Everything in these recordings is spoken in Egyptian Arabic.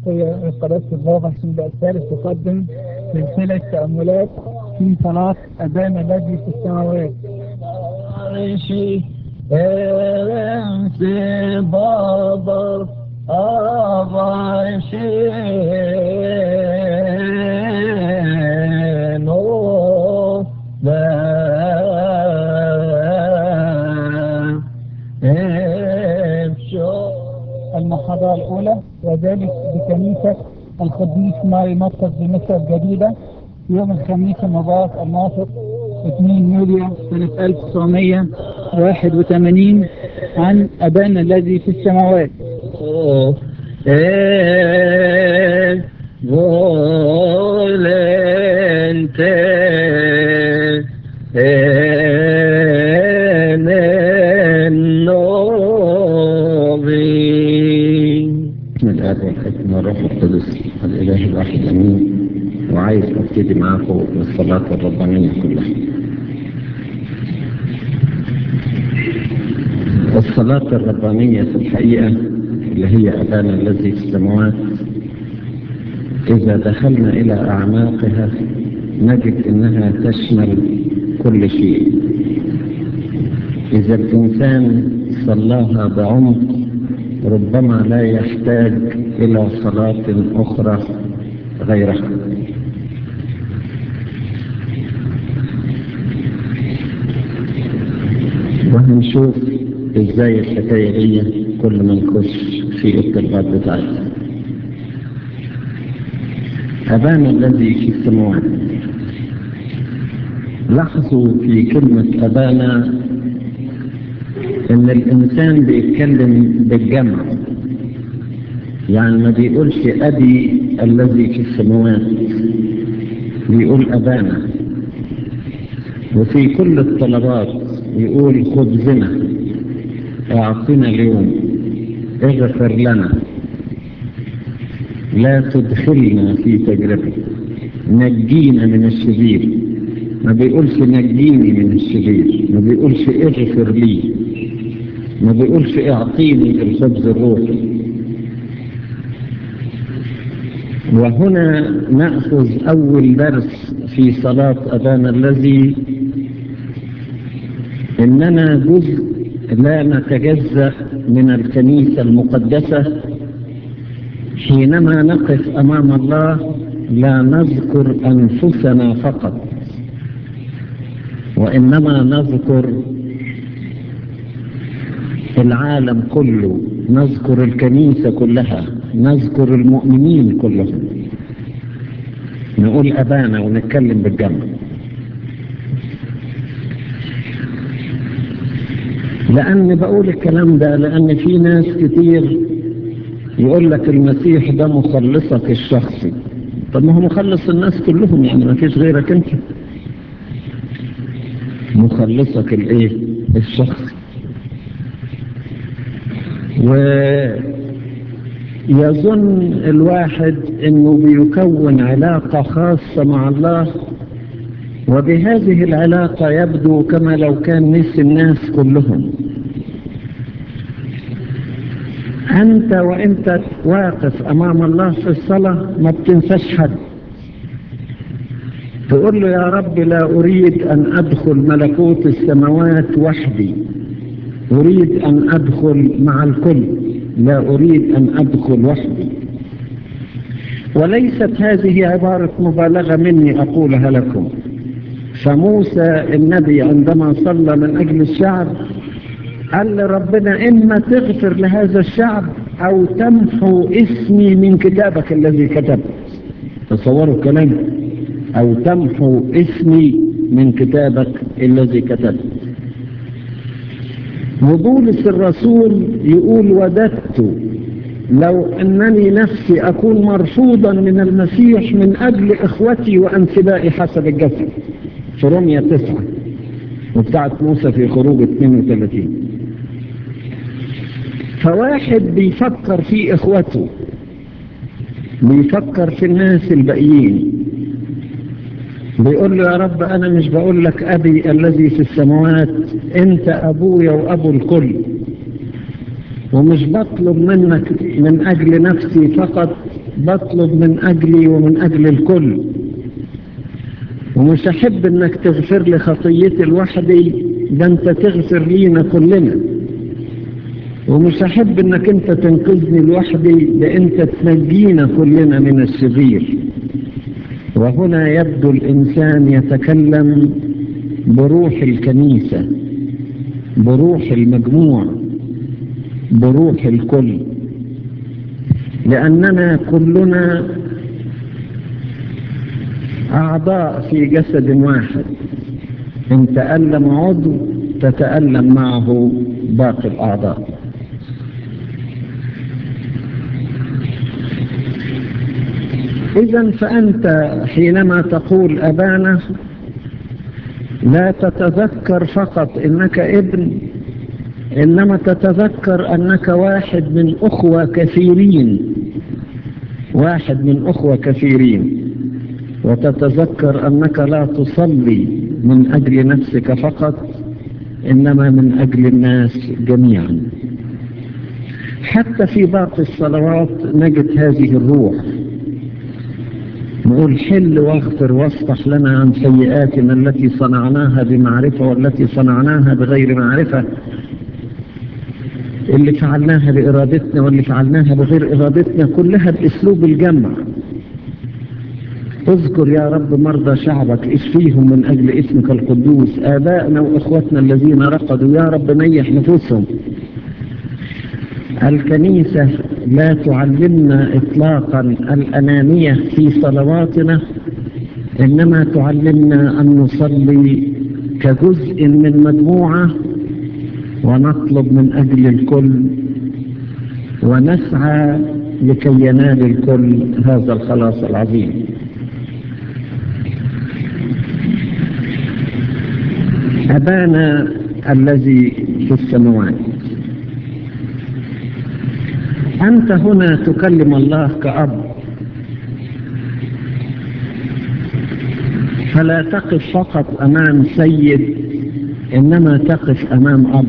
هي قداسة البابا حسين الثالث تقدم سلسلة تأملات في صلاة أبانا الذي في السماوات. عرشي انسي بابا عرشي نو المحاضرة الأولى وذلك بكنيسة القديس ماري مقصد بمصر الجديدة يوم الخميس المبارك الناطق 2 يوليو سنة 1981 عن أبانا الذي في السماوات. بسم الآب والابن والروح القدس الإله الواحد أمين وعايز أبتدي معاكم بالصلاة الربانية كلها. الصلاة الربانية في الحقيقة اللي هي أبانا الذي في السماوات إذا دخلنا إلى أعماقها نجد أنها تشمل كل شيء. إذا الإنسان صلاها بعمق ربما لا يحتاج إلى صلاة أخرى غيرها وهنشوف ازاي الحكاية دي كل ما نخش في التربات بتاعتها أبانا الذي في السماوات لاحظوا في كلمة أبانا ان الانسان بيتكلم بالجمع يعني ما بيقولش ابي الذي في السماوات بيقول ابانا وفي كل الطلبات يقول خبزنا اعطنا اليوم اغفر لنا لا تدخلنا في تجربه نجينا من الشرير ما بيقولش نجيني من الشرير ما بيقولش اغفر لي ما بيقولش اعطيني الخبز الروحي وهنا نأخذ أول درس في صلاة أبانا الذي إننا جزء لا نتجزأ من الكنيسة المقدسة حينما نقف أمام الله لا نذكر أنفسنا فقط وإنما نذكر العالم كله نذكر الكنيسة كلها نذكر المؤمنين كلهم نقول أبانا ونتكلم بالجمع لأن بقول الكلام ده لأن في ناس كتير يقول لك المسيح ده مخلصك الشخصي طب ما هو مخلص الناس كلهم يعني ما فيش غيرك انت مخلصك الايه الشخصي ويظن الواحد انه بيكون علاقة خاصة مع الله وبهذه العلاقة يبدو كما لو كان نسي الناس كلهم أنت وأنت واقف أمام الله في الصلاة ما بتنساش حد تقول له يا رب لا أريد أن أدخل ملكوت السماوات وحدي أريد أن أدخل مع الكل لا أريد أن أدخل وحدي وليست هذه عبارة مبالغة مني أقولها لكم فموسى النبي عندما صلى من أجل الشعب قال لربنا إما تغفر لهذا الشعب أو تمحو اسمي من كتابك الذي كتبت تصوروا الكلام أو تمحو اسمي من كتابك الذي كتبت وبولس الرسول يقول وددت لو أنني نفسي أكون مرفوضا من المسيح من أجل إخوتي وأنسبائي حسب الجسد في رمية تسعة وبتاعت موسى في خروج 32 فواحد بيفكر في إخوته بيفكر في الناس الباقيين بيقول له يا رب أنا مش بقول لك أبي الذي في السماوات أنت أبويا وأبو الكل ومش بطلب منك من أجل نفسي فقط بطلب من أجلي ومن أجل الكل ومش أحب أنك تغفر لي خطيتي لوحدي ده أنت تغفر لينا كلنا ومش أحب أنك أنت تنقذني لوحدي ده أنت تنجينا كلنا من الشرير وهنا يبدو الإنسان يتكلم بروح الكنيسة بروح المجموع بروح الكل لأننا كلنا أعضاء في جسد واحد إن تألم عضو تتألم معه باقي الأعضاء إذا فأنت حينما تقول أبانا لا تتذكر فقط إنك ابن إنما تتذكر أنك واحد من أخوة كثيرين واحد من أخوة كثيرين وتتذكر أنك لا تصلي من أجل نفسك فقط إنما من أجل الناس جميعا حتى في باقي الصلوات نجد هذه الروح نقول حل واغفر واصفح لنا عن سيئاتنا التي صنعناها بمعرفة والتي صنعناها بغير معرفة اللي فعلناها بإرادتنا واللي فعلناها بغير إرادتنا كلها بأسلوب الجمع اذكر يا رب مرضى شعبك اشفيهم من أجل اسمك القدوس آبائنا وإخوتنا الذين رقدوا يا رب نيح نفوسهم الكنيسة لا تعلمنا إطلاقا الأنانية في صلواتنا إنما تعلمنا أن نصلي كجزء من مجموعة ونطلب من أجل الكل ونسعى لكي ينال الكل هذا الخلاص العظيم أبانا الذي في السماوات أنت هنا تكلم الله كأب فلا تقف فقط أمام سيد إنما تقف أمام أب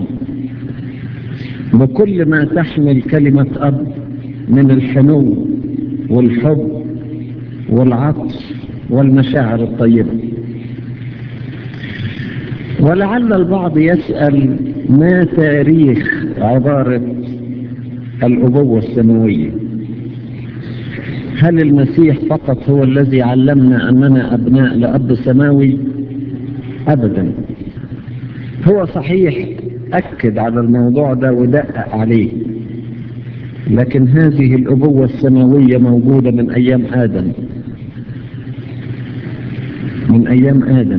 بكل ما تحمل كلمة أب من الحنو والحب والعطف والمشاعر الطيبة ولعل البعض يسأل ما تاريخ عبارة الأبوة السماوية هل المسيح فقط هو الذي علمنا أننا أبناء لأب سماوي أبدا هو صحيح أكد على الموضوع ده ودقق عليه لكن هذه الأبوة السماوية موجودة من أيام آدم من أيام آدم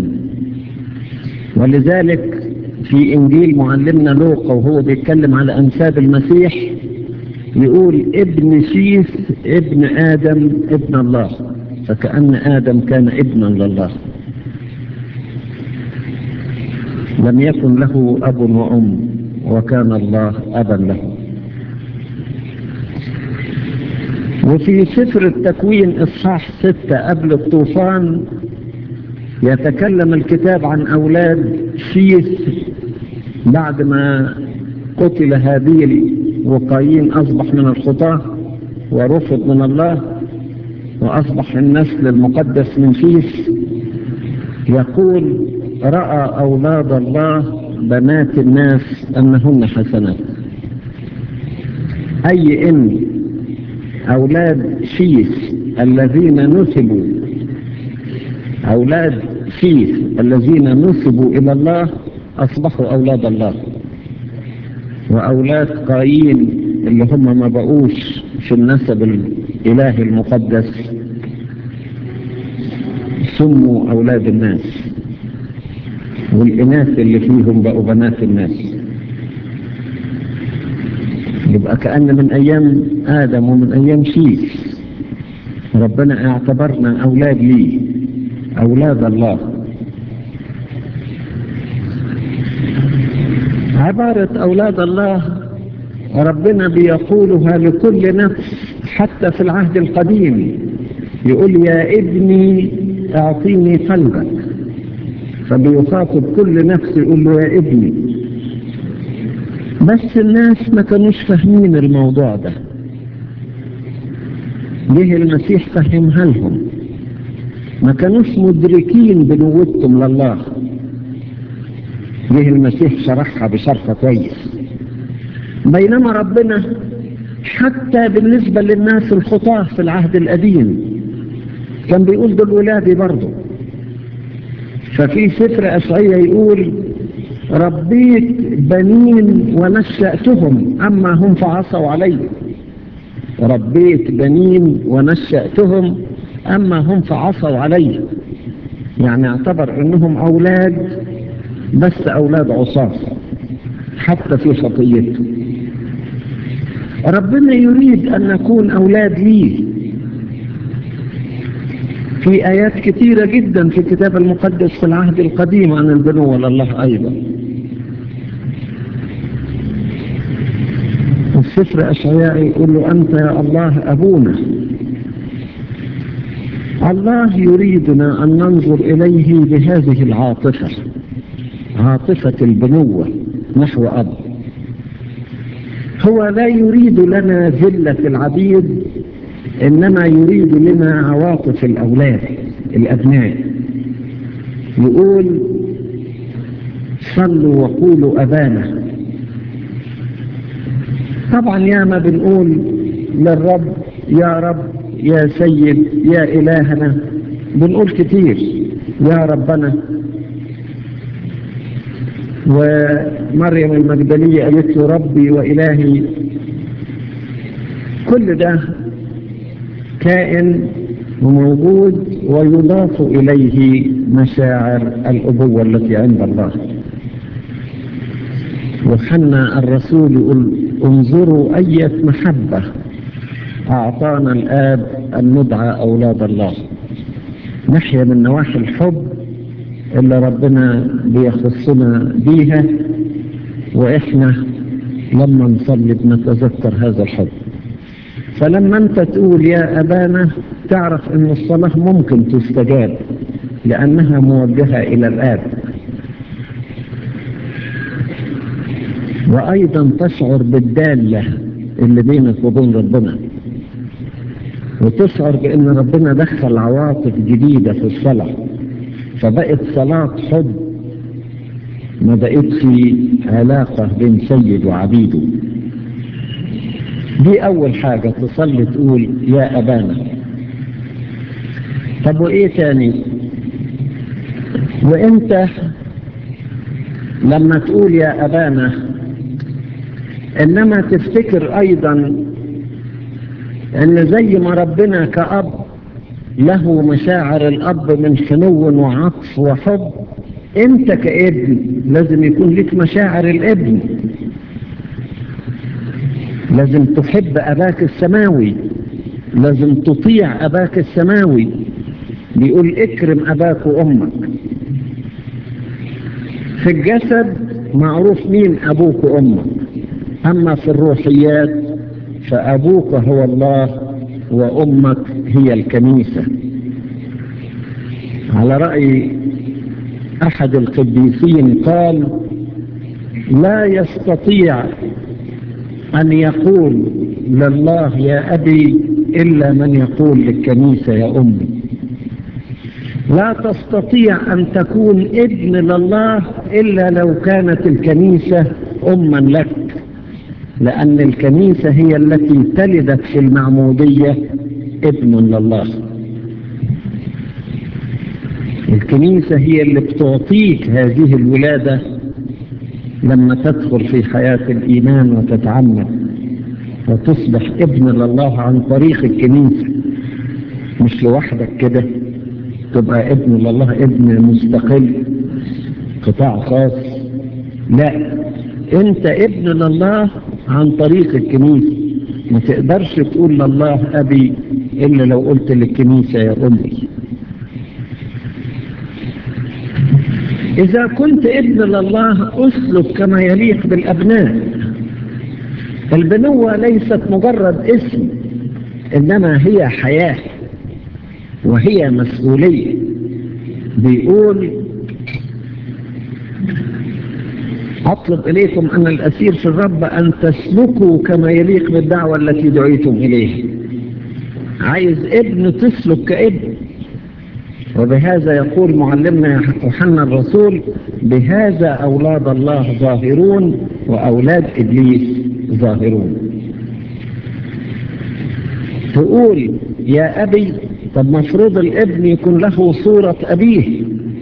ولذلك في إنجيل معلمنا لوقا وهو بيتكلم على أنساب المسيح يقول ابن شيث ابن آدم ابن الله فكأن آدم كان ابنا لله لم يكن له أب وأم وكان الله أبا له وفي سفر التكوين إصحاح ستة قبل الطوفان يتكلم الكتاب عن أولاد شيث بعد ما قتل هابيل وقايين أصبح من الخطاة ورفض من الله وأصبح النسل المقدس من شيث يقول رأى أولاد الله بنات الناس أنهن حسنات أي إن أولاد شيث الذين نسبوا أولاد شيث الذين نسبوا إلى الله أصبحوا أولاد الله وأولاد قايين اللي هم ما بقوش في النسب الإلهي المقدس سموا أولاد الناس والإناث اللي فيهم بقوا بنات الناس يبقى كأن من أيام آدم ومن أيام شيس ربنا اعتبرنا أولاد ليه أولاد الله عبارة أولاد الله ربنا بيقولها لكل نفس حتى في العهد القديم يقول يا ابني اعطيني قلبك فبيخاطب كل نفس يقول له يا ابني بس الناس ما كانوش فاهمين الموضوع ده جه المسيح فهمها لهم ما كانوش مدركين بنوتهم لله جه المسيح شرحها بشرح كويس بينما ربنا حتى بالنسبة للناس الخطاة في العهد القديم كان بيقول دول ولادي برضه ففي سفر أشعية يقول ربيت بنين ونشأتهم أما هم فعصوا علي ربيت بنين ونشأتهم أما هم فعصوا علي يعني اعتبر أنهم أولاد بس أولاد عصاة حتى في خطيته ربنا يريد أن نكون أولاد ليه في آيات كثيرة جدا في الكتاب المقدس في العهد القديم عن البنوة لله أيضا السفر أشعياء يقول له أنت يا الله أبونا الله يريدنا أن ننظر إليه بهذه العاطفة عاطفة البنوة نحو أب هو لا يريد لنا ذلة العبيد إنما يريد لنا عواطف الأولاد الأبناء يقول صلوا وقولوا أبانا طبعا يا ما بنقول للرب يا رب يا سيد يا إلهنا بنقول كتير يا ربنا ومريم المجدلية قالت له ربي وإلهي كل ده كائن وموجود ويضاف إليه مشاعر الأبوة التي عند الله وحنا الرسول يقول انظروا أية محبة أعطانا الآب أن ندعى أولاد الله نحيا من نواحي الحب اللي ربنا بيخصنا بيها وإحنا لما نصلي بنتذكر هذا الحب فلما أنت تقول يا أبانا تعرف أن الصلاة ممكن تستجاب لأنها موجهة إلى الآب وأيضا تشعر بالدالة اللي بينك وبين ربنا وتشعر بأن ربنا دخل عواطف جديدة في الصلاة فبقت صلاة حب ما بقتش علاقة بين سيد وعبيده دي أول حاجة تصلي تقول يا أبانا طب وإيه تاني وإنت لما تقول يا أبانا إنما تفتكر أيضا أن زي ما ربنا كأب له مشاعر الأب من خنو وعطف وحب أنت كابن لازم يكون لك مشاعر الابن لازم تحب أباك السماوي لازم تطيع أباك السماوي بيقول اكرم أباك وأمك في الجسد معروف مين أبوك وأمك أما في الروحيات فأبوك هو الله وأمك هي الكنيسة على رأي أحد القديسين قال لا يستطيع أن يقول لله يا أبي إلا من يقول للكنيسة يا أمي لا تستطيع أن تكون ابن لله إلا لو كانت الكنيسة أما لك لأن الكنيسة هي التي تلدت في المعمودية ابن لله الكنيسة هي اللي بتعطيك هذه الولادة لما تدخل في حياة الإيمان وتتعمد وتصبح ابن لله عن طريق الكنيسة مش لوحدك كده تبقى ابن لله ابن مستقل قطاع خاص لا انت ابن لله عن طريق الكنيسة ما تقدرش تقول لله أبي إلا لو قلت للكنيسة يا أمي إذا كنت ابن لله أسلك كما يليق بالأبناء البنوة ليست مجرد اسم إنما هي حياة وهي مسؤولية بيقول أطلب إليكم أن الأسير في الرب أن تسلكوا كما يليق بالدعوة التي دعيتم إليها عايز ابن تسلك كابن وبهذا يقول معلمنا يوحنا الرسول بهذا أولاد الله ظاهرون وأولاد إبليس ظاهرون تقول يا أبي طب مفروض الابن يكون له صورة أبيه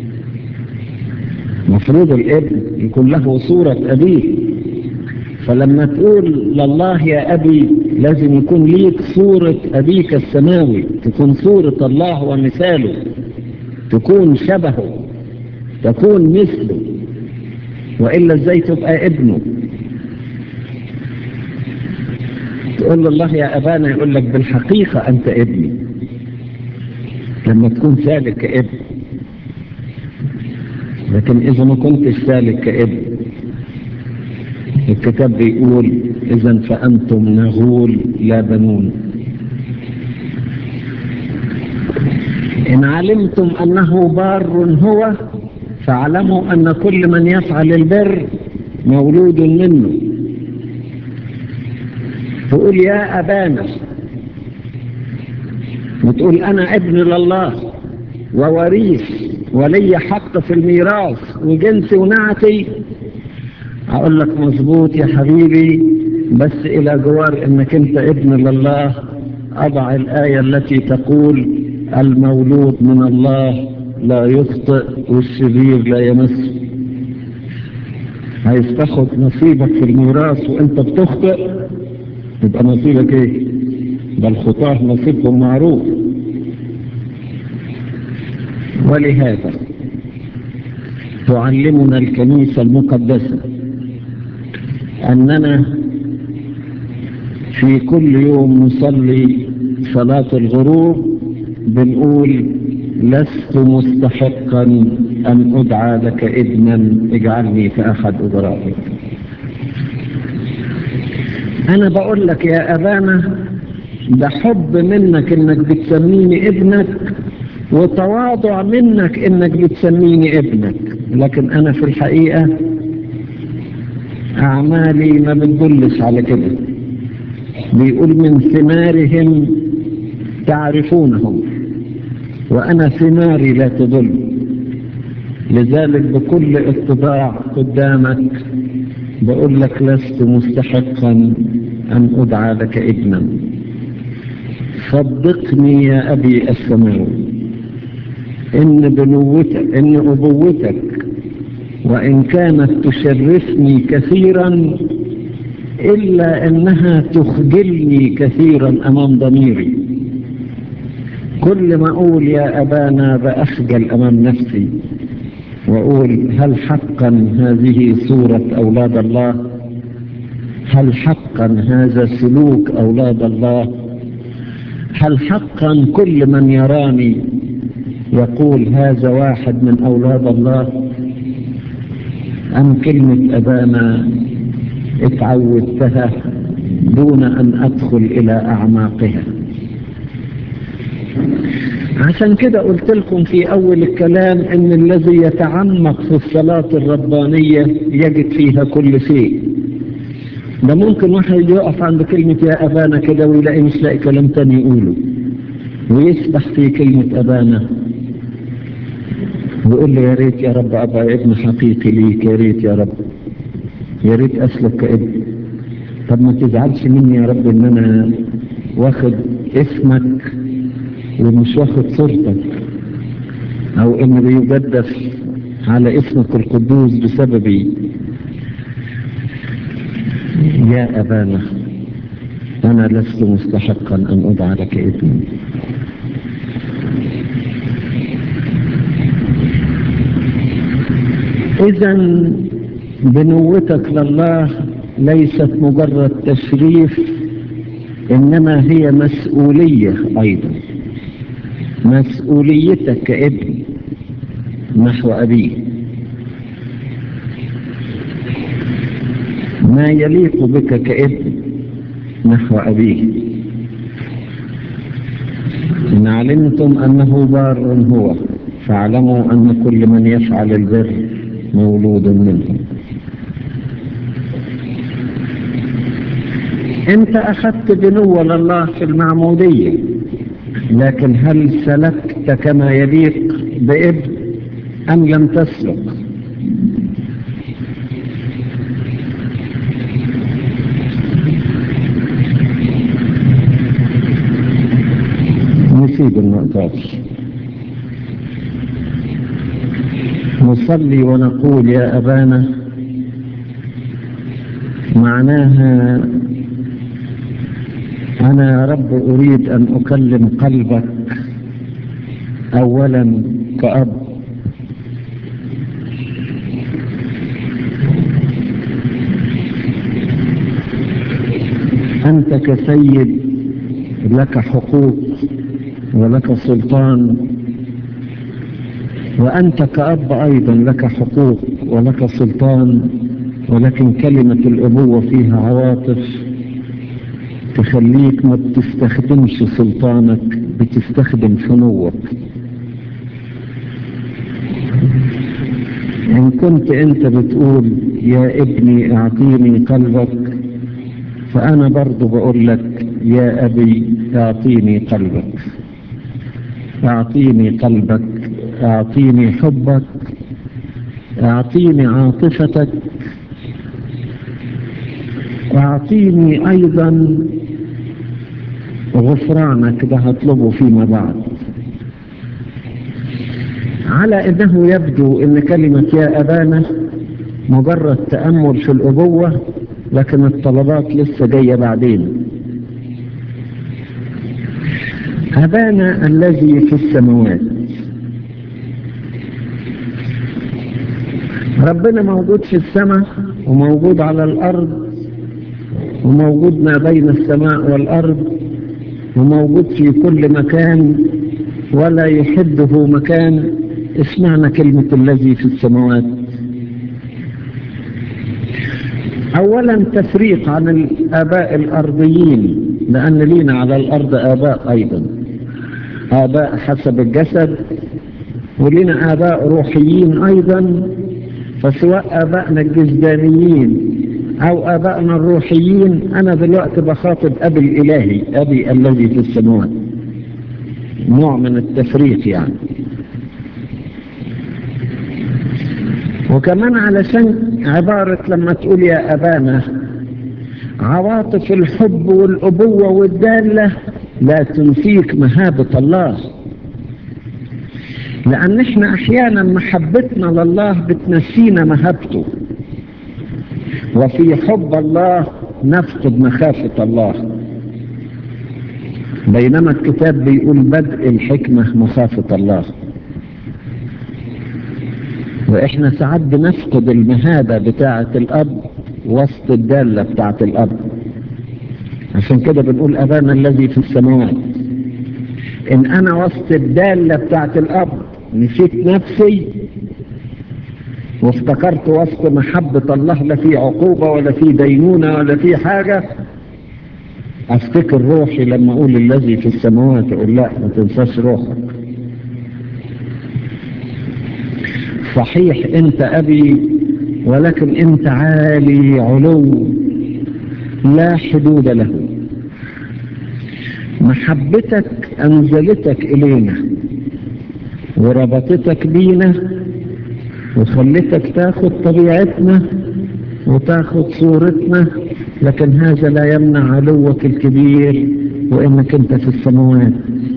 مفروض الابن يكون له صورة أبيه فلما تقول لله يا أبي لازم يكون ليك صورة أبيك السماوي تكون صورة الله ومثاله تكون شبهه تكون مثله وإلا ازاي تبقى ابنه تقول الله يا أبانا يقول لك بالحقيقة أنت ابني لما تكون سالك كابن لكن إذا ما كنتش سالك كابن الكتاب بيقول إذا فأنتم نغول لا بنون إن علمتم أنه بار هو فاعلموا أن كل من يفعل البر مولود منه تقول يا أبانا وتقول أنا ابن لله ووريث ولي حق في الميراث وجنسي ونعتي أقول لك مظبوط يا حبيبي بس إلى جوار إنك أنت ابن لله أضع الآية التي تقول المولود من الله لا يخطئ والشرير لا يمس عايز تاخد نصيبك في الميراث وانت بتخطئ يبقى نصيبك ايه ده الخطاه نصيبهم معروف ولهذا تعلمنا الكنيسة المقدسة أننا في كل يوم نصلي صلاة الغروب بنقول لست مستحقا أن أدعى لك ابنا اجعلني في أحد أدرائك أنا بقول لك يا أبانا ده حب منك إنك بتسميني ابنك وتواضع منك إنك بتسميني ابنك لكن أنا في الحقيقة أعمالي ما بتدلش على كده بيقول من ثمارهم تعرفونهم وأنا ثماري لا تضل لذلك بكل اتضاع قدامك بقول لك لست مستحقا أن أدعى لك ابنا صدقني يا أبي السماوي إن بنوتك إن أبوتك وإن كانت تشرفني كثيرا إلا أنها تخجلني كثيرا أمام ضميري كل ما أقول يا أبانا بأخجل أمام نفسي وأقول هل حقا هذه صورة أولاد الله هل حقا هذا سلوك أولاد الله هل حقا كل من يراني يقول هذا واحد من أولاد الله أم كلمة أبانا اتعودتها دون أن أدخل إلى أعماقها عشان كده قلت لكم في أول الكلام أن الذي يتعمق في الصلاة الربانية يجد فيها كل شيء ده ممكن واحد يقف عند كلمة يا أبانا كده ويلاقي مش لاقي كلام تاني يقوله ويسبح في كلمة أبانا ويقول لي يا ريت يا رب أبقى ابن حقيقي ليك يا ريت يا رب يا ريت أسلك كابن طب ما تزعلش مني يا رب إن أنا واخد اسمك ومش واخد صورتك او ان بيجدف على اسمك القدوس بسببي يا ابانا انا لست مستحقا ان ادعى لك ابني اذا بنوتك لله ليست مجرد تشريف انما هي مسؤوليه ايضا مسؤوليتك كابن نحو أبيه ما يليق بك كابن نحو أبيه إن علمتم أنه بار هو فاعلموا أن كل من يفعل البر مولود منه انت اخذت بنوة لله في المعمودية لكن هل سلكت كما يليق بابن ام لم تسلك نسيب النقطة نصلي ونقول يا أبانا معناها أنا يا رب أريد أن أكلم قلبك أولا كأب أنت كسيد لك حقوق ولك سلطان وأنت كأب أيضا لك حقوق ولك سلطان ولكن كلمة الأبوة فيها عواطف تخليك ما بتستخدمش سلطانك بتستخدم فنوك إن كنت أنت بتقول يا ابني اعطيني قلبك فأنا برضو بقول لك يا أبي اعطيني قلبك اعطيني قلبك اعطيني حبك اعطيني عاطفتك اعطيني ايضا غفرانك ده هطلبه فيما بعد على انه يبدو ان كلمة يا ابانا مجرد تأمل في الابوة لكن الطلبات لسه جاية بعدين أبانا الذي في السماوات ربنا موجود في السماء وموجود على الأرض وموجود ما بين السماء والأرض وموجود في كل مكان ولا يحده مكان اسمعنا كلمة الذي في السماوات أولا تفريق عن الآباء الأرضيين لأن لينا على الأرض آباء أيضا آباء حسب الجسد ولنا آباء روحيين أيضا فسواء آبائنا الجسدانيين أو آبائنا الروحيين أنا دلوقتي بخاطب أبي الإلهي أبي الذي في السماوات نوع من التفريق يعني وكمان علشان عبارة لما تقول يا أبانا عواطف الحب والأبوة والدالة لا تنسيك مهابة الله لأن احنا أحيانا محبتنا لله بتنسينا مهابته وفي حب الله نفقد مخافة الله بينما الكتاب بيقول بدء الحكمة مخافة الله واحنا ساعات بنفقد المهابة بتاعة الأب وسط الدالة بتاعة الأب عشان كده بنقول أبانا الذي في السماوات إن أنا وسط الدالة بتاعة الأب نسيت نفسي وافتكرت وسط محبة الله لا في عقوبة ولا في دينونة ولا في حاجة افتكر روحي لما اقول الذي في السماوات اقول لا ما تنساش روحك صحيح انت ابي ولكن انت عالي علو لا حدود له محبتك انزلتك الينا وربطتك بينا وخلتك تاخد طبيعتنا وتاخد صورتنا لكن هذا لا يمنع علوك الكبير وانك انت في السماوات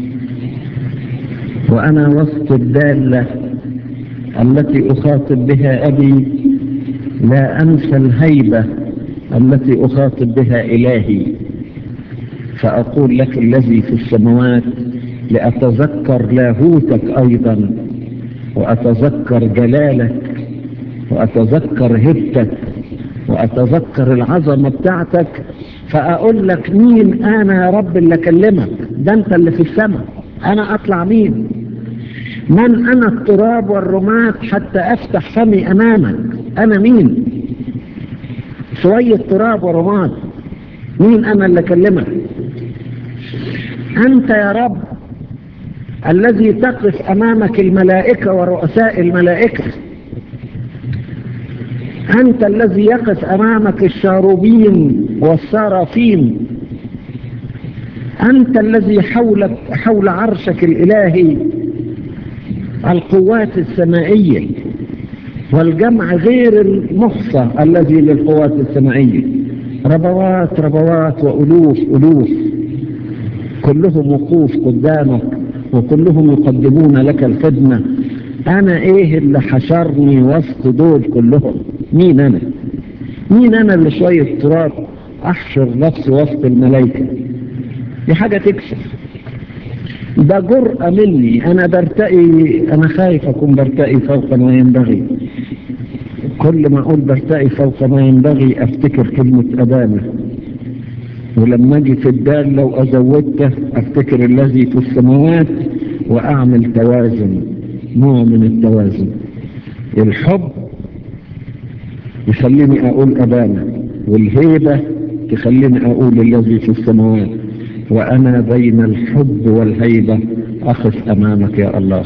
وانا وسط الدالة التي اخاطب بها ابي لا انسى الهيبة التي اخاطب بها الهي فاقول لك الذي في السماوات لاتذكر لاهوتك ايضا واتذكر جلالك واتذكر هبتك واتذكر العظمة بتاعتك فاقول لك مين انا يا رب اللي اكلمك ده انت اللي في السماء انا اطلع مين من انا التراب والرماد حتى افتح فمي امامك انا مين شوية تراب ورماد مين انا اللي اكلمك انت يا رب الذي تقف امامك الملائكة ورؤساء الملائكة أنت الذي يقف أمامك الشاروبين والسرافين أنت الذي حولك حول عرشك الإلهي القوات السمائية والجمع غير المحصى الذي للقوات السمائية ربوات ربوات وألوف ألوف كلهم وقوف قدامك وكلهم يقدمون لك الخدمة أنا إيه اللي حشرني وسط دول كلهم مين أنا مين أنا اللي شوية تراب أحشر نفسي وسط الملائكة دي حاجة تكسب ده جرأة مني أنا برتقي أنا خايف أكون برتقي فوق ما ينبغي كل ما أقول برتقي فوق ما ينبغي أفتكر كلمة أبانا ولما أجي في الدال لو أزودته أفتكر الذي في السماوات وأعمل توازن نوع من التوازن الحب يخليني أقول أبانا والهيبة تخليني أقول الذي في السماوات وأنا بين الحب والهيبة أقف أمامك يا الله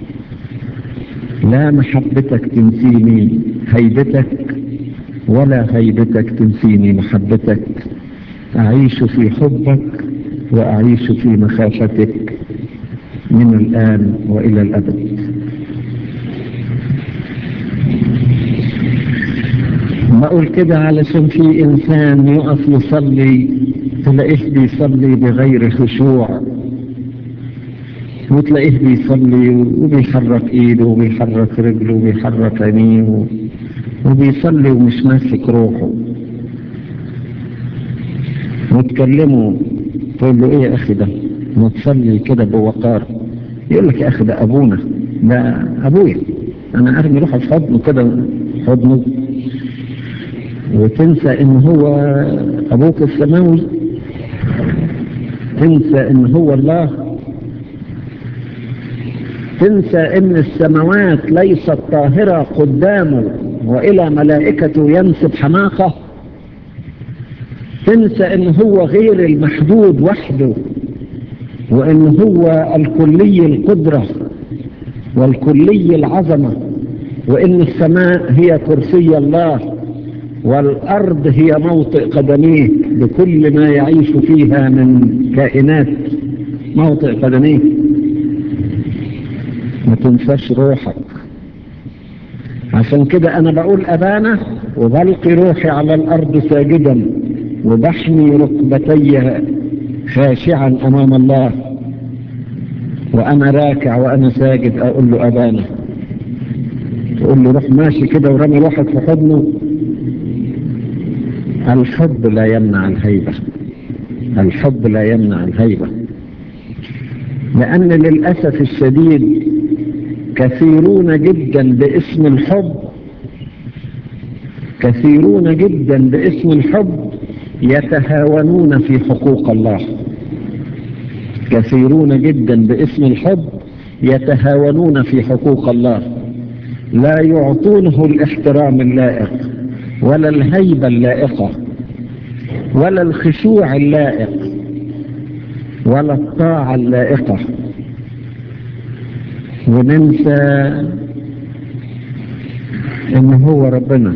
لا محبتك تنسيني هيبتك ولا هيبتك تنسيني محبتك أعيش في حبك وأعيش في مخافتك من الآن وإلى الأبد بقول كده علشان في إنسان يقف يصلي تلاقيه بيصلي بغير خشوع وتلاقيه بيصلي وبيحرك ايده وبيحرك رجله وبيحرك عينيه وبيصلي ومش ماسك روحه وتكلمه تقول له ايه يا اخي ده ما تصلي كده بوقار يقول لك يا اخي ده ابونا ده ابويا انا ارمي روحي في حضنه كده حضنه وتنسى ان هو ابوك السماوي تنسى ان هو الله تنسى ان السماوات ليست طاهرة قدامه والى ملائكته ينسب حماقة تنسى ان هو غير المحدود وحده وان هو الكلي القدرة والكلي العظمة وان السماء هي كرسي الله والأرض هي موطئ قدميه بكل ما يعيش فيها من كائنات موطئ قدميه ما تنساش روحك عشان كده أنا بقول أبانا وبلقي روحي على الأرض ساجدا وبحمي ركبتي خاشعا أمام الله وأنا راكع وأنا ساجد أقول له أبانا تقول له روح ماشي كده ورمي روحك في حضنه الحب لا يمنع الهيبة الحب لا يمنع الهيبة لأن للأسف الشديد كثيرون جدا باسم الحب كثيرون جدا باسم الحب يتهاونون في حقوق الله كثيرون جدا باسم الحب يتهاونون في حقوق الله لا يعطونه الاحترام اللائق ولا الهيبة اللائقة ولا الخشوع اللائق ولا الطاعة اللائقة وننسى ان هو ربنا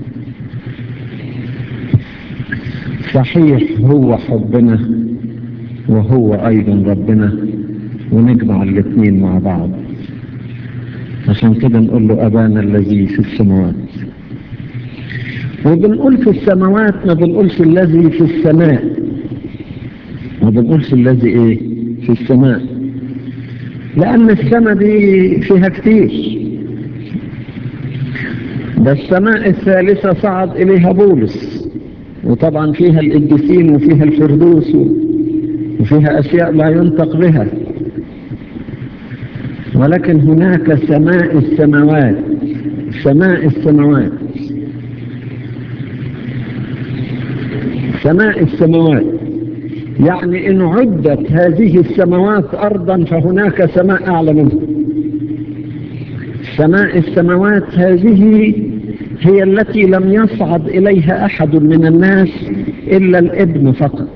صحيح هو حبنا وهو ايضا ربنا ونجمع الاثنين مع بعض عشان كده نقول له ابانا الذي في السماوات وبنقول في السماوات ما بنقولش الذي في السماء ما بنقولش الذي ايه في السماء لان السماء دي فيها كتير ده السماء الثالثة صعد اليها بولس وطبعا فيها القديسين وفيها الفردوس وفيها اشياء لا ينطق بها ولكن هناك سماء السماوات سماء السماوات سماء السماوات يعني إن عدت هذه السماوات أرضا فهناك سماء أعلى منها سماء السماوات هذه هي التي لم يصعد إليها أحد من الناس إلا الابن فقط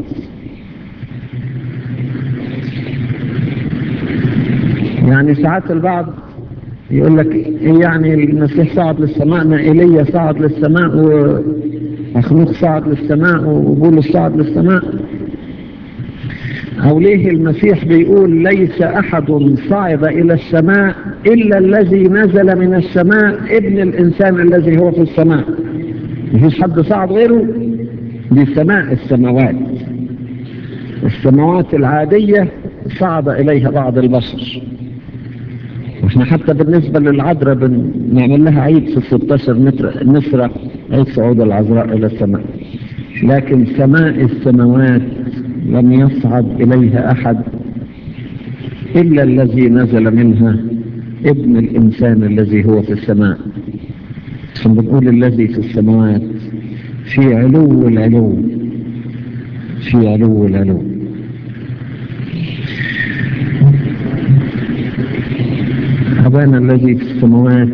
يعني ساعات البعض يقول لك يعني المسيح صعد للسماء ما إيليا صعد للسماء و... أخنوخ صعد للسماء وبولس صعد للسماء أو ليه المسيح بيقول ليس أحد صعد إلى السماء إلا الذي نزل من السماء ابن الإنسان الذي هو في السماء مفيش حد صعد غيره دي سماء السماوات السماوات العادية صعد إليها بعض البشر واحنا حتى بالنسبة للعذراء بنعمل لها عيد في 16 متر نسرة عيد صعود العذراء إلى السماء لكن سماء السماوات لم يصعد إليها أحد إلا الذي نزل منها ابن الإنسان الذي هو في السماء ثم بنقول الذي في السماوات في علو العلو في علو العلو أبانا الذي في السماوات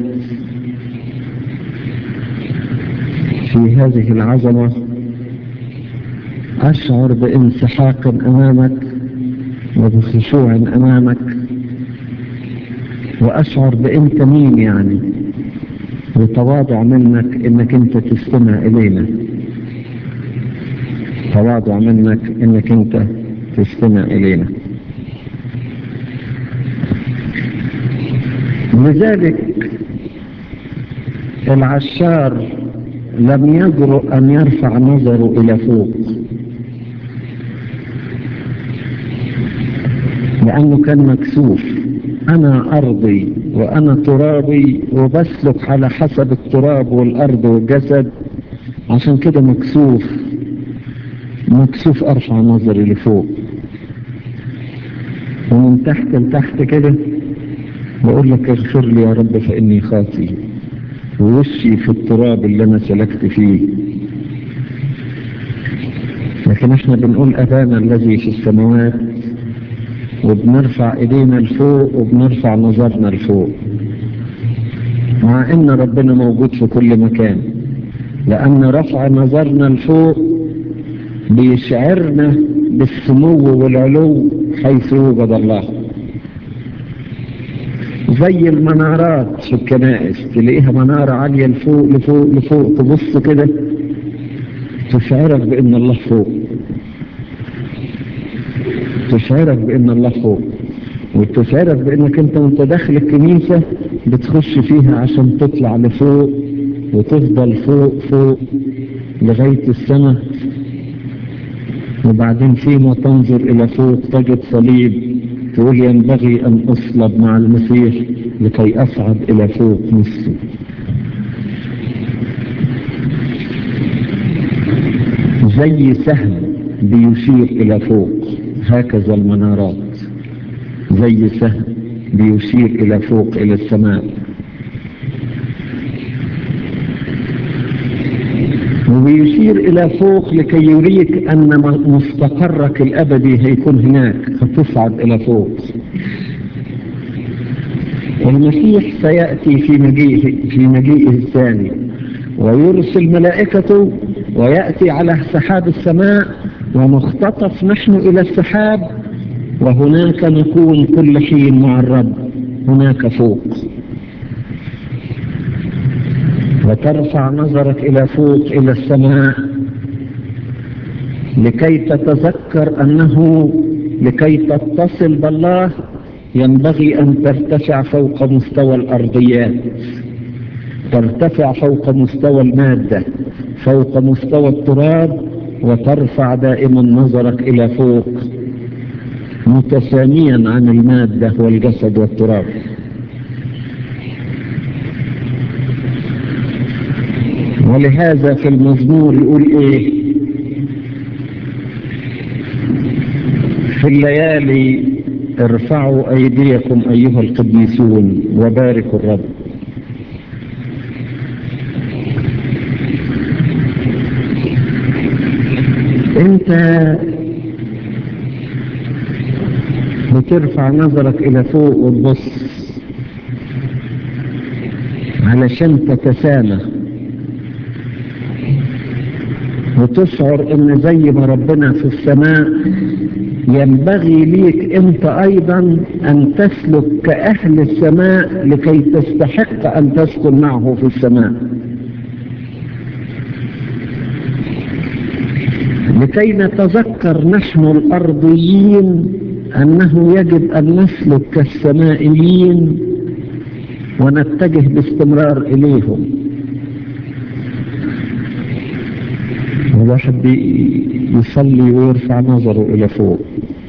في هذه العظمة أشعر بانسحاق أمامك وبخشوع أمامك وأشعر بأنت مين يعني وتواضع منك انك انت تستمع الينا تواضع منك انك انت تستمع الينا لذلك العشار لم يجرؤ ان يرفع نظره الى فوق لانه كان مكسوف انا ارضي وانا ترابي وبسلك على حسب التراب والارض والجسد عشان كده مكسوف مكسوف ارفع نظري لفوق ومن تحت لتحت كده بقول لك اغفر لي يا رب فاني خاطي ووشي في التراب اللي انا سلكت فيه لكن احنا بنقول ابانا الذي في السماوات وبنرفع ايدينا لفوق وبنرفع نظرنا لفوق مع ان ربنا موجود في كل مكان لان رفع نظرنا لفوق بيشعرنا بالسمو والعلو حيث يوجد الله زي المنارات في الكنائس تلاقيها منارة عالية لفوق لفوق لفوق تبص كده تشعرك بان الله فوق تشعرك بان الله فوق وتشعرك بانك انت وانت داخل الكنيسة بتخش فيها عشان تطلع لفوق وتفضل فوق فوق لغاية السماء وبعدين فيما تنظر الى فوق تجد صليب تقول ينبغي ان اصلب مع المسيح لكي اصعد الى فوق نصه زي سهم بيشير الى فوق هكذا المنارات زي سهم بيشير الى فوق الى السماء وبيشير الى فوق لكي يريك ان مستقرك الابدي هيكون هناك هتصعد الى فوق المسيح سيأتي في مجيئه في مجيئه الثاني ويرسل ملائكته ويأتي على سحاب السماء ونختطف نحن إلى السحاب وهناك نكون كل حين مع الرب هناك فوق وترفع نظرك إلى فوق إلى السماء لكي تتذكر أنه لكي تتصل بالله ينبغي أن ترتفع فوق مستوى الأرضيات ترتفع فوق مستوى المادة فوق مستوى التراب وترفع دائما نظرك إلى فوق متساميا عن المادة والجسد والتراب ولهذا في المزمور يقول ايه في الليالي ارفعوا ايديكم ايها القديسون وباركوا الرب انت بترفع نظرك الى فوق وتبص علشان تتسامى وتشعر ان زي ما ربنا في السماء ينبغي ليك انت ايضا ان تسلك كاهل السماء لكي تستحق ان تسكن معه في السماء لكي نتذكر نحن الأرضيين أنه يجب أن نسلك كالسمائيين ونتجه باستمرار إليهم الواحد يصلي ويرفع نظره إلى فوق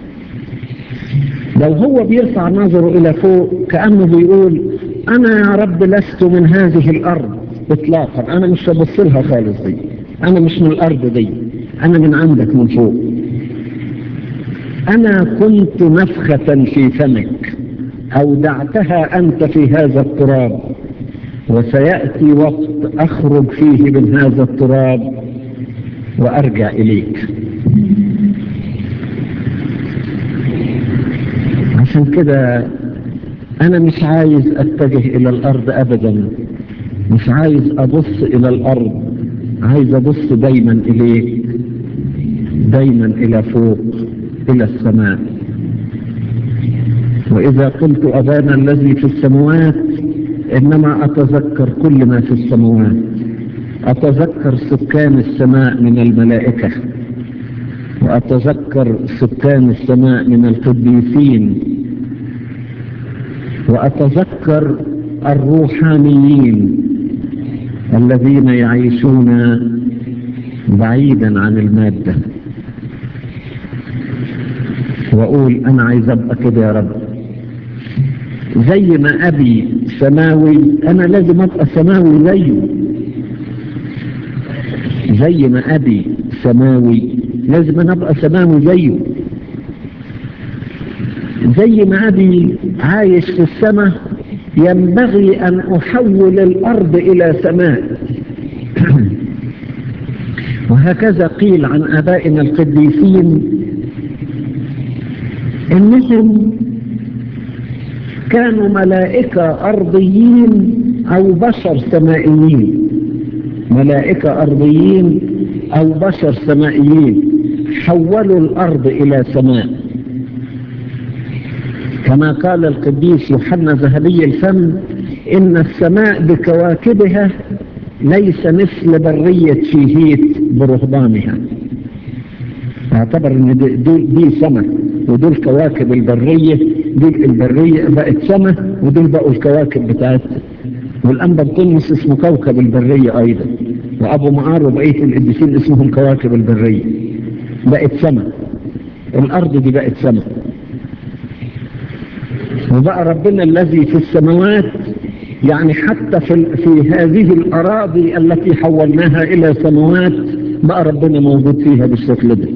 لو هو بيرفع نظره إلى فوق كأنه بيقول أنا يا رب لست من هذه الأرض إطلاقا أنا مش هبص لها خالص دي أنا مش من الأرض دي أنا من عندك من فوق أنا كنت نفخة في فمك أودعتها أنت في هذا التراب وسيأتي وقت أخرج فيه من هذا التراب وأرجع إليك عشان كده أنا مش عايز أتجه إلى الأرض أبدا مش عايز أبص إلى الأرض عايز أبص دايما إليك دايما إلى فوق إلى السماء وإذا قلت أبانا الذي في السماوات إنما أتذكر كل ما في السماوات أتذكر سكان السماء من الملائكة وأتذكر سكان السماء من القديسين وأتذكر الروحانيين الذين يعيشون بعيدا عن المادة وأقول أنا عايز أبقى كده يا رب زي ما أبي سماوي أنا لازم أبقى سماوي زيه زي ما أبي سماوي لازم أنا أبقى سماوي زيه زي ما أبي عايش في السماء ينبغي أن أحول الأرض إلى سماء وهكذا قيل عن آبائنا القديسين إنهم كانوا ملائكة أرضيين أو بشر سمائيين ملائكة أرضيين أو بشر سمائيين حولوا الأرض إلى سماء كما قال القديس يوحنا ذهبي الفم إن السماء بكواكبها ليس مثل برية شيهيت برهبانها اعتبر ان دي, دي, دي سماء ودول كواكب البرية دي البرية بقت سماء ودول بقوا الكواكب بتاعتها والأنبا بطنس اسمه كوكب البرية أيضا وأبو معار وبقية القديسين اسمهم كواكب البرية بقت سماء الأرض دي بقت سماء وبقى ربنا الذي في السماوات يعني حتى في, في هذه الأراضي التي حولناها إلى سماوات بقى ربنا موجود فيها بالشكل ده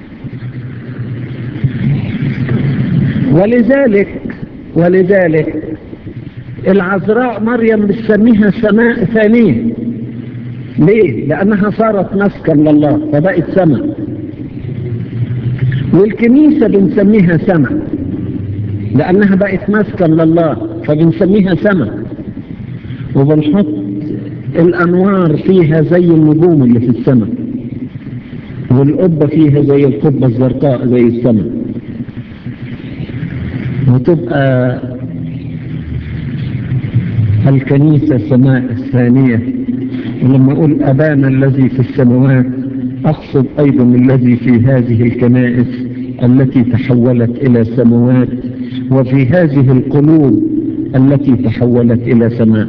ولذلك ولذلك العذراء مريم بتسميها سماء ثانية ليه؟ لأنها صارت مسكن لله فبقت سماء والكنيسة بنسميها سماء لأنها بقت مسكن لله فبنسميها سماء وبنحط الأنوار فيها زي النجوم اللي في السماء والقبة فيها زي القبة الزرقاء زي السماء وتبقى الكنيسة سماء الثانية ولما أقول أبانا الذي في السماوات أقصد أيضا الذي في هذه الكنائس التي تحولت إلى سماوات وفي هذه القلوب التي تحولت إلى سماء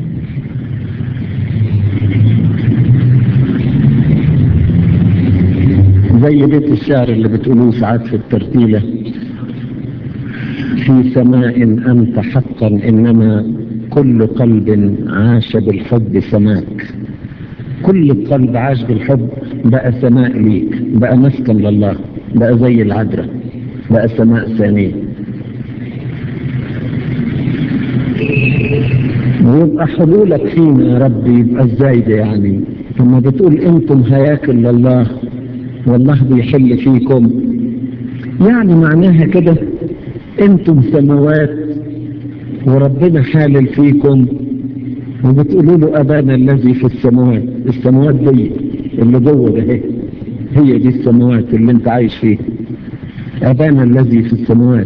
زي بيت الشعر اللي بتقولوه ساعات في الترتيلة في سماء أنت حقا إنما كل قلب عاش بالحب سماك كل قلب عاش بالحب بقى سماء ليك بقى مسكن لله بقى زي العذراء بقى سماء ثانية ويبقى حلولك فينا يا رب يبقى ازاي ده يعني لما بتقول انتم هياكل لله والله بيحل فيكم يعني معناها كده انتم سماوات وربنا حالل فيكم وبتقولوا له ابانا الذي في السماوات السماوات دي اللي جوه ده هي دي السماوات اللي انت عايش فيها ابانا الذي في السماوات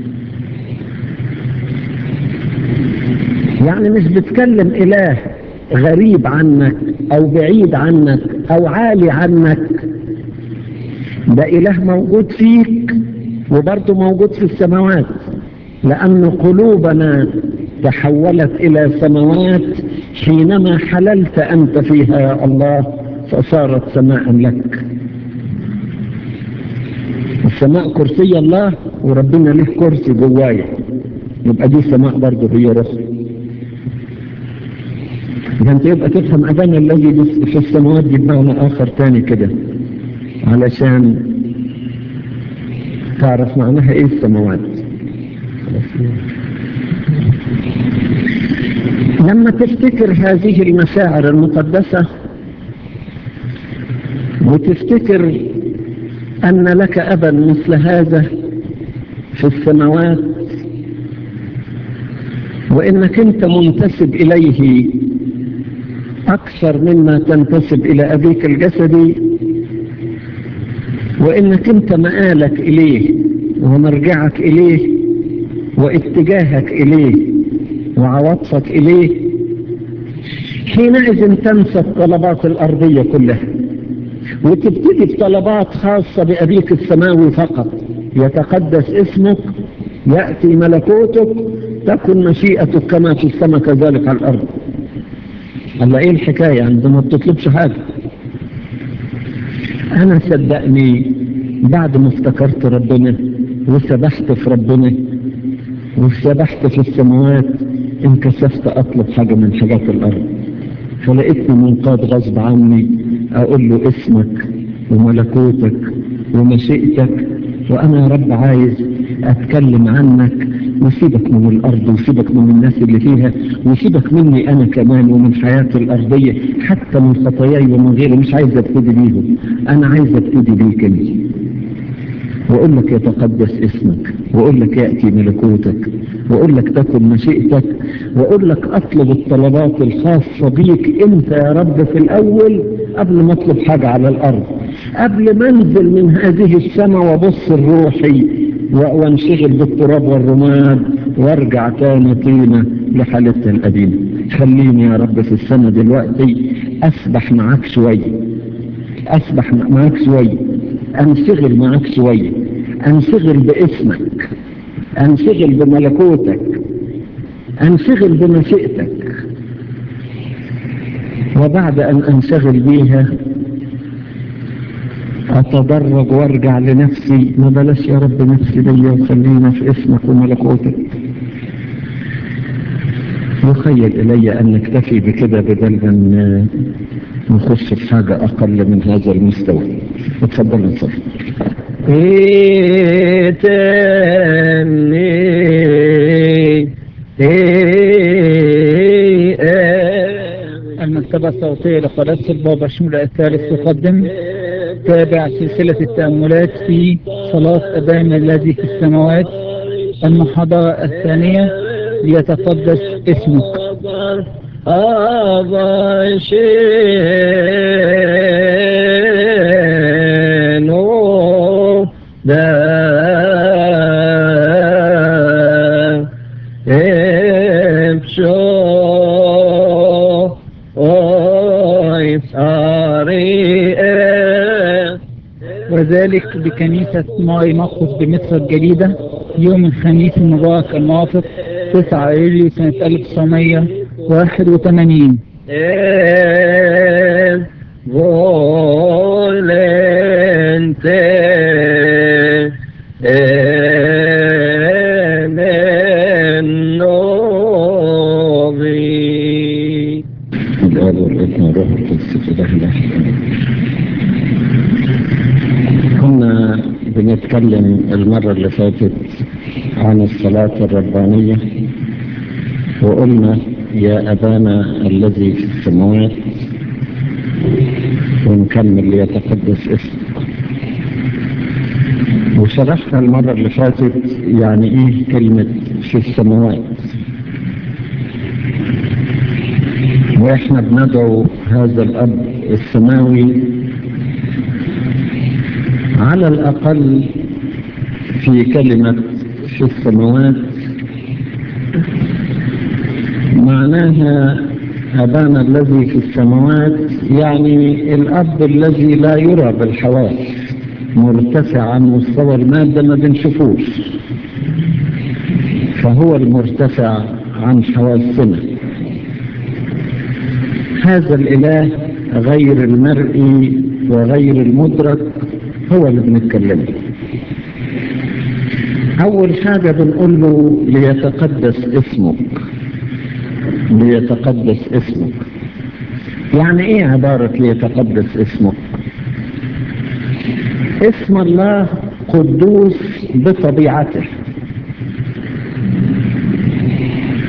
يعني مش بتكلم اله غريب عنك او بعيد عنك او عالي عنك ده إله موجود فيك وبرضه موجود في السماوات لأن قلوبنا تحولت إلى سماوات حينما حللت أنت فيها يا الله فصارت سماء لك السماء كرسي الله وربنا له كرسي جوايا يبقى دي سماء برضه هي رسل ده انت يبقى تفهم أبانا الذي في السماوات دي بمعنى آخر تاني كده علشان تعرف معناها ايه السماوات لما تفتكر هذه المشاعر المقدسة وتفتكر أن لك أبا مثل هذا في السماوات وإنك أنت منتسب إليه أكثر مما تنتسب إلى أبيك الجسدي وإنك أنت مآلك إليه ومرجعك إليه واتجاهك إليه وعواطفك إليه حينئذ تنسى الطلبات الأرضية كلها وتبتدي بطلبات خاصة بأبيك السماوي فقط يتقدس اسمك يأتي ملكوتك تكن مشيئتك كما في السماء كذلك على الأرض الله ايه الحكاية عندما بتطلبش حاجة انا صدقني بعد ما افتكرت ربنا وسبحت في ربنا وسبحت في السماوات انكسفت اطلب حاجة من حاجات الارض فلقيتني منقاد غصب عني اقول له اسمك وملكوتك ومشيئتك وانا يا رب عايز اتكلم عنك وسيبك من الارض وسيبك من الناس اللي فيها وسيبك مني انا كمان ومن حياتي الارضية حتى من خطاياي ومن غيري مش عايز ابتدي بيهم انا عايز ابتدي بيك انت واقول لك يتقدس اسمك واقول لك ياتي ملكوتك واقول لك تكن مشيئتك واقول لك اطلب الطلبات الخاصه بيك انت يا رب في الاول قبل ما اطلب حاجه على الارض قبل ما انزل من هذه السماء وابص الروحي وانشغل بالتراب والرماد وارجع تاني طينه لحالتها القديمه خليني يا رب في السماء دلوقتي اسبح معاك شويه اسبح معاك شويه انشغل معاك شوية انشغل باسمك انشغل بملكوتك انشغل بمشيئتك وبعد ان انشغل بيها اتدرج وارجع لنفسي ما بلاش يا رب نفسي دي وخلينا في اسمك وملكوتك يخيل الي ان نكتفي بكده بدل ان نخش في حاجة اقل من هذا المستوى اتفضل نصر المكتبة الصوتية لقناة البابا شمول الثالث تقدم تابع سلسلة التأملات في صلاة أبانا الذي في السماوات المحاضرة الثانية ليتقدس اسمك أبشينو دا إبشو أري وذلك بكنيسة ماري مقصد بمصر الجديدة يوم الخميس المبارك الموافق 9 يوليو سنة 1981 es volente en el novi. الآب والابن والروح القدس إله الواحد آمين. كنا بنتكلم المرة اللي فاتت عن الصلاة الربانية وقلنا يا أبانا الذي في السماوات ونكمل ليتقدس اسمك وشرحنا المرة اللي فاتت يعني ايه كلمة في السماوات واحنا بندعو هذا الاب السماوي على الاقل في كلمة في السماوات معناها أبانا الذي في السماوات يعني الأب الذي لا يرى بالحواس مرتفع عن مستوى المادة ما بنشوفوش فهو المرتفع عن حواسنا هذا الإله غير المرئي وغير المدرك هو اللي بنتكلمه أول حاجة بنقول له ليتقدس اسمك ليتقدس اسمك يعني ايه عبارة ليتقدس اسمك اسم الله قدوس بطبيعته